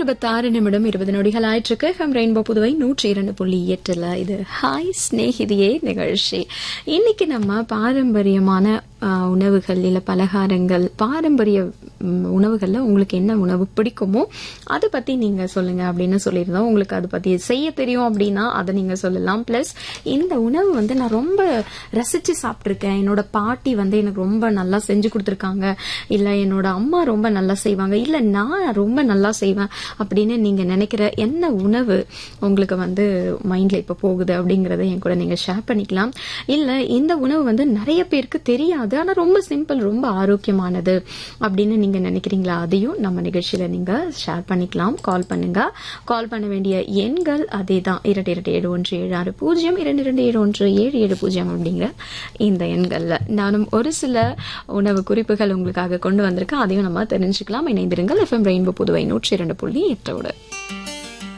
ஐம்பத்தாறு நிமிடம் இருபது நொடிகள் ஆயிட்டிருக்கு எஃப்எம் ரெயின்போ புதுவை நூற்றி இரண்டு புள்ளி எட்டுல இது ஹாய் ஸ்நேகிதியே நிகழ்ச்சி இன்னைக்கு நம்ம பாரம்பரியமான ஆஹ், உணவுகள் இல்ல பலகாரங்கள் பாரம்பரிய ம், உணவுகள்ல உங்களுக்கு என்ன உணவு பிடிக்குமோ அதை பத்தி நீங்க சொல்லுங்க அப்படின்னு சொல்லியிருந்தோம் உங்களுக்கு அதை பத்தி செய்ய தெரியும் அப்படின்னா அதை நீங்க சொல்லலாம் பிளஸ் இந்த உணவு வந்து நான் ரொம்ப ரசிச்சு சாப்பிட்டிருக்கேன் என்னோட பாட்டி வந்து எனக்கு ரொம்ப நல்லா செஞ்சு கொடுத்துருக்காங்க இல்ல என்னோட அம்மா ரொம்ப நல்லா செய்வாங்க இல்ல நான் ரொம்ப நல்லா செய்வேன் அப்படின்னு நீங்க நினைக்கிற என்ன உணவு உங்களுக்கு வந்து மைண்ட்ல இப்ப போகுது அப்படிங்கறத என் கூட நீங்க ஷேர் பண்ணிக்கலாம் இல்ல இந்த உணவு வந்து நிறைய பேருக்கு தெரியாது ஆனா ரொம்ப சிம்பிள் ரொம்ப ஆரோக்கியமானது அப்படின்னு நீங்க நினைக்கிறீங்களா அதையும் நம்ம நிகழ்ச்சியில நீங்க ஷேர் பண்ணிக்கலாம் கால் பண்ணுங்க கால் பண்ண வேண்டிய எண்கள் அதே தான் இரண்டு இரண்டு ஏழு ஒன்று ஏழு ஆறு பூஜ்ஜியம் இரண்டு இரண்டு ஏழு ஒன்று ஏழு ஏழு பூஜ்ஜியம் அப்படிங்கிற இந்த எண்கள்ல நானும் ஒரு சில உணவு குறிப்புகள் உங்களுக்காக கொண்டு வந்திருக்கேன் அதையும் நம்ம தெரிஞ்சுக்கலாம் இணைந்திருங்கள் எஃப்எம் ரெயின்போ புதுவை நூற்றி இரண்டு புள்ளி எட்டோடு